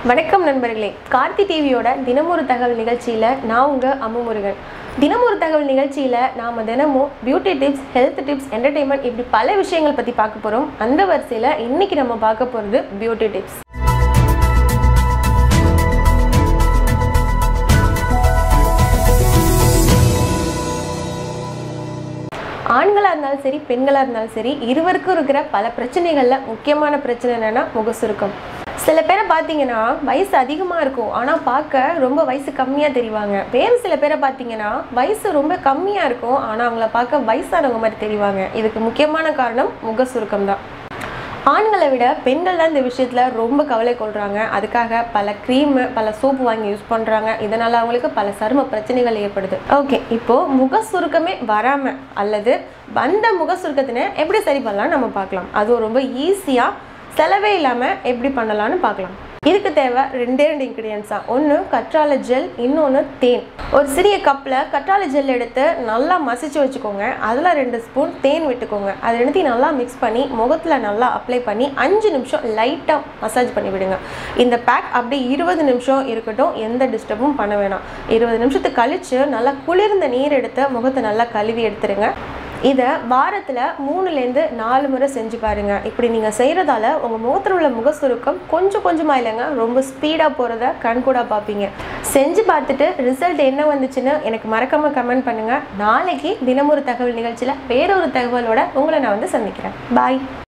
வணக்கம் நண்பர்களே கார்த்தி டிவியோட தினமொரு தகவல் நிகழ்ச்சியில் நான் உங்கள் அம்மு முருகன் தினமொரு தகவல் நிகழ்ச்சியில் நாம் தினமும் beauty tips health tips entertainment இப்படி பல விஷயங்கள் பற்றி பார்க்க போகிறோம் அந்த வரிசையில் இன்னைக்கு நம்ம பார்க்க போகிறது பியூட்டி டிப்ஸ் ஆண்களாக இருந்தாலும் சரி பெண்களாக இருந்தாலும் சரி இருவருக்கும் இருக்கிற பல பிரச்சனைகளில் முக்கியமான பிரச்சனை என்னென்னா முகசுருக்கம் சில பேரை பார்த்தீங்கன்னா வயசு அதிகமாக இருக்கும் ஆனால் பார்க்க ரொம்ப வயசு கம்மியாக தெரிவாங்க வேறு சில பேரை பார்த்தீங்கன்னா வயசு ரொம்ப கம்மியாக இருக்கும் ஆனால் அவங்கள பார்க்க வயசானவங்க மாதிரி தெரிவாங்க இதுக்கு முக்கியமான காரணம் முகசுருக்கம் தான் ஆண்களை விட பெண்கள் தான் இந்த விஷயத்தில் ரொம்ப கவலை கொள்கிறாங்க அதுக்காக பல க்ரீமு பல சோப்பு வாங்கி யூஸ் பண்ணுறாங்க இதனால் அவங்களுக்கு பல சரும பிரச்சனைகள் ஏற்படுது ஓகே இப்போது முக சுருக்கமே வராமல் அல்லது வந்த முக சுருக்கத்தினை எப்படி சரி பண்ணலாம்னு நம்ம பார்க்கலாம் அதுவும் ரொம்ப ஈஸியாக செலவே இல்லாமல் எப்படி பண்ணலாம்னு பார்க்கலாம் இதுக்கு தேவை ரெண்டே ரெண்டு இன்க்ரீடியன்ஸ் தான் ஒன்று கற்றாழை ஜெல் இன்னொன்று தேன் ஒரு சிறிய கப்பில் கற்றாழை ஜெல் எடுத்து நல்லா மசிச்சு வச்சுக்கோங்க அதில் ரெண்டு ஸ்பூன் தேன் விட்டுக்கோங்க அது ரெண்டுத்தையும் நல்லா மிக்ஸ் பண்ணி முகத்தில் நல்லா அப்ளை பண்ணி அஞ்சு நிமிஷம் லைட்டாக மசாஜ் பண்ணி விடுங்க இந்த பேக் அப்படி இருபது நிமிஷம் இருக்கட்டும் எந்த டிஸ்டர்பும் பண்ண வேணாம் இருபது நிமிஷத்துக்கு கழித்து நல்லா குளிர்ந்த நீர் எடுத்து முகத்தை நல்லா கழுவி எடுத்துருங்க இதை வாரத்தில் மூணுலேருந்து நாலு முறை செஞ்சு பாருங்க இப்படி நீங்கள் செய்கிறதால உங்கள் முகத்தில் உள்ள முக சுருக்கம் கொஞ்சம் கொஞ்சமாக இல்லைங்க ரொம்ப ஸ்பீடாக போகிறத கண்கூடாக பார்ப்பீங்க செஞ்சு பார்த்துட்டு ரிசல்ட் என்ன வந்துச்சுன்னு எனக்கு மறக்காமல் கமெண்ட் பண்ணுங்கள் நாளைக்கு தினமொரு தகவல் நிகழ்ச்சியில் வேறொரு தகவலோட உங்களை நான் வந்து சந்திக்கிறேன் பாய்